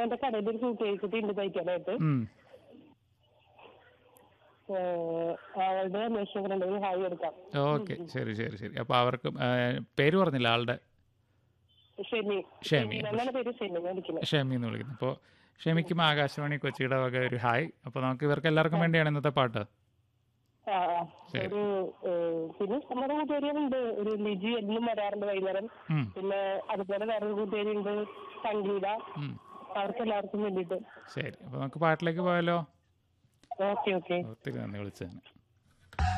എന്റെ കടയിൽ ഒരു കൂട്ടുകാരിക്കുട്ടി ഉണ്ട് തയ്ക്കാനായിട്ട് ഉം. ഏഹ്, അവളുടെ അന്വേഷണം ഉണ്ടെങ്കിൽ ഹായ് എടുക്കാം ഓക്കെ ശരി ശരി ശരി അപ്പോൾ അവർക്ക് ഏ, പേര് പറഞ്ഞില്ല ആളുടെ ഷെമി ഷെമി. എന്നാണ് പേര് ഷെമി ഞാൻ വിളിക്കുന്നത് ഷെമി എന്ന് വിളിക്കുന്നത് അപ്പോൾ ഷെമിക്കും ആകാശവാണി കൊച്ചിയുടെ വക ഒരു ഹായ് അപ്പോൾ നമുക്ക് ഇവർക്ക് എല്ലാവർക്കും വേണ്ടിയാണ് ഇന്നത്തെ പാട്ട് ആ ആ. ഒരു ഏഹ്, പിന്നെ നമ്മുടെ കൂട്ടുകാരികളുണ്ട് ഒരു ലിജി എന്നും വരാറുണ്ട് വൈകുന്നേരം ഉം. പിന്നെ അതുപോലെ വേറൊരു കൂട്ടുകാരി ഉണ്ട് സംഗീത ഉം. അവർക്ക് എല്ലാവർക്കും വേണ്ടിയിട്ട് ശരി അപ്പോൾ നമുക്ക് പാട്ടിലേക്ക് പോയാലോ ഓക്കെ ഓക്കെ ഒത്തിരി നന്ദി വിളിച്ചതിന്